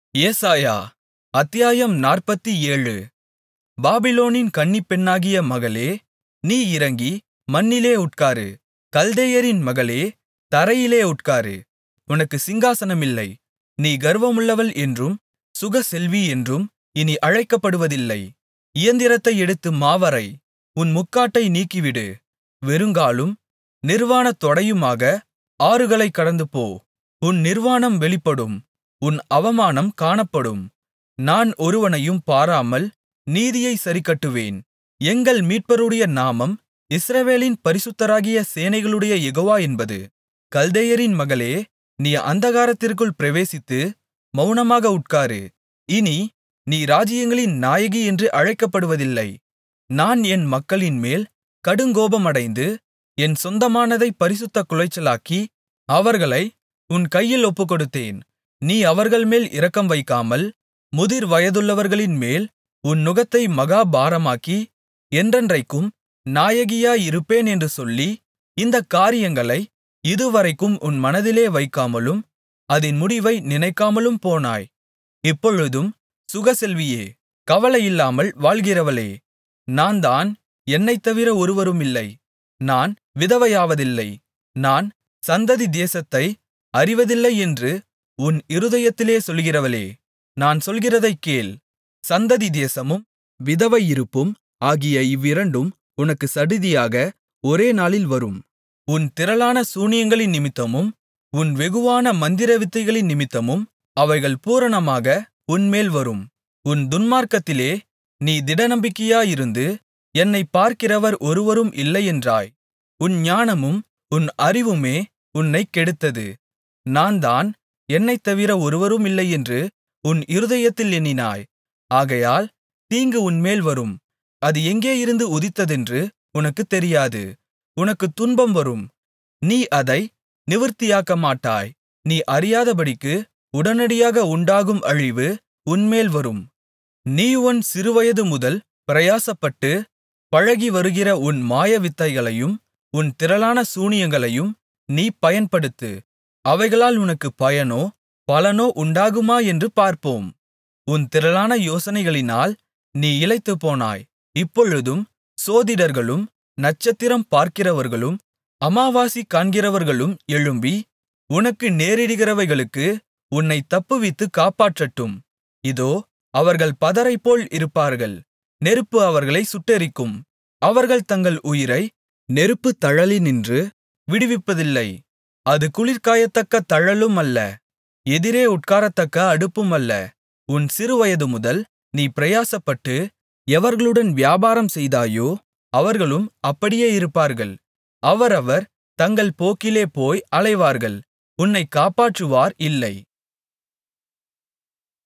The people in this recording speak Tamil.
ஏசாயா அத்தியாயம் நாற்பத்தேழு பாபிலோனின் கன்னிப்பெண்ணாகிய மகளே நீ இறங்கி மண்ணிலே உட்காரு கல்தேயரின் மகளே தரையிலே உட்காரு உனக்குச் சிங்காசனமில்லை நீ கர்வமுள்ளவள் என்றும் சுகசெல்வி என்றும் இனி அழைக்கப்படுவதில்லை இயந்திரத்தை எடுத்து மாவரை உன் முக்காட்டை நீக்கிவிடு வெறுங்காலும் நிர்வாணத் தொடையுமாக ஆறுகளைக் கடந்துபோ உன் நிர்வாணம் வெளிப்படும் உன் அவமானம் காணப்படும் நான் ஒருவனையும் பாராமல் நீதியைச் சரிக்கட்டுவேன் எங்கள் மீட்பருடைய நாமம் இஸ்ரவேலின் பரிசுத்தராகிய சேனைகளுடைய யெகோவா என்பது கல்தேயரின் மகளே நீ அந்தகாரத்திற்குள் பிரவேசித்து மவுனமாக உட்காரு இனி நீ ராஜ்ஜியங்களின் நாயகி என்று அழைக்கப்படுவதில்லை நான் என் மக்களின்மேல் கடுங்கோபமடைந்து என் சொந்தமானதைப் பரிசுத்தக் குலைச்சலாக்கி அவர்களை உன் கையில் ஒப்புக்கொடுத்தேன் நீ அவர்கள்மேல் இரக்கம் வைக்காமல் முதிர் வயதுள்ளவர்களின்மேல் உன் நுகத்தை மகா பாரமாக்கி என்றென்றைக்கும் நாயகியாயிருப்பேன் என்று சொல்லி இந்தக் காரியங்களை இதுவரைக்கும் உன் மனதிலே வைக்காமலும் அதின் முடிவை நினைக்காமலும் போனாய் இப்பொழுதும் சுகசெல்வியே கவலையில்லாமல் வாழ்கிறவளே நான்தான் என்னைத்தவிர ஒருவருமில்லை நான் விதவையாவதில்லை நான் சந்ததி தேசத்தை அறிவதில்லை என்று உன் இருதயத்திலே சொல்கிறவளே நான் சொல்கிறதைக் கேள் சந்ததி தேசமும் விதவையிருப்பும் ஆகிய இவ்விரண்டும் உனக்குச் சடிதியாக ஒரே நாளில் வரும் உன் திரளான சூனியங்களின் நிமித்தமும் உன் வெகுவான மந்திரவித்தைகளின் நிமித்தமும் அவைகள் பூரணமாக உன்மேல் வரும் உன் துன்மார்க்கத்திலே நீ திடநம்பிக்கையாயிருந்து என்னைப் பார்க்கிறவர் ஒருவரும் இல்லையென்றாய் உன் ஞானமும் உன் அறிவுமே உன்னைக் கெடுத்தது நான்தான் என்னைத்தவிர ஒருவருமில்லையென்று உன் இருதயத்தில் எண்ணினாய் ஆகையால் தீங்கு உன்மேல் வரும் அது எங்கேயிருந்து உதித்ததென்று உனக்குத் தெரியாது உனக்குத் துன்பம் வரும் நீ அதை நிவிர்த்தியாக்கமாட்டாய் நீ அறியாதபடிக்கு உடனடியாக உண்டாகும் அழிவு உன்மேல் வரும் நீ உன் சிறுவயது முதல் பிரயாசப்பட்டு பழகி வருகிற உன் மாயவித்தைகளையும் உன் திரளான சூனியங்களையும் நீ பயன்படுத்து அவைகளால் உனக்குப் பயனோ பலனோ உண்டாகுமா என்று பார்ப்போம் உன் திரளான யோசனைகளினால் நீ இளைத்துப்போனாய் இப்பொழுதும் சோதிடர்களும் நட்சத்திரம் பார்க்கிறவர்களும் அமாவாசி காண்கிறவர்களும் எழும்பி உனக்கு நேரிடுகிறவைகளுக்கு உன்னைத் தப்புவித்துக் காப்பாற்றட்டும் இதோ அவர்கள் பதரைப்போல் இருப்பார்கள் நெருப்பு அவர்களைச் சுட்டெரிக்கும் அவர்கள் தங்கள் உயிரை நெருப்புத் தழலினின்று விடுவிப்பதில்லை அது குளிர்காயத்தக்க தழலும் அல்ல எதிரே உட்காரத்தக்க அடுப்பும் அல்ல உன் சிறுவயது முதல் நீ பிரயாசப்பட்டு எவர்களுடன் வியாபாரம் செய்தாயோ அவர்களும் அப்படியே இருப்பார்கள் அவரவர் தங்கள் போக்கிலே போய் அலைவார்கள் உன்னைக் காப்பாற்றுவார் இல்லை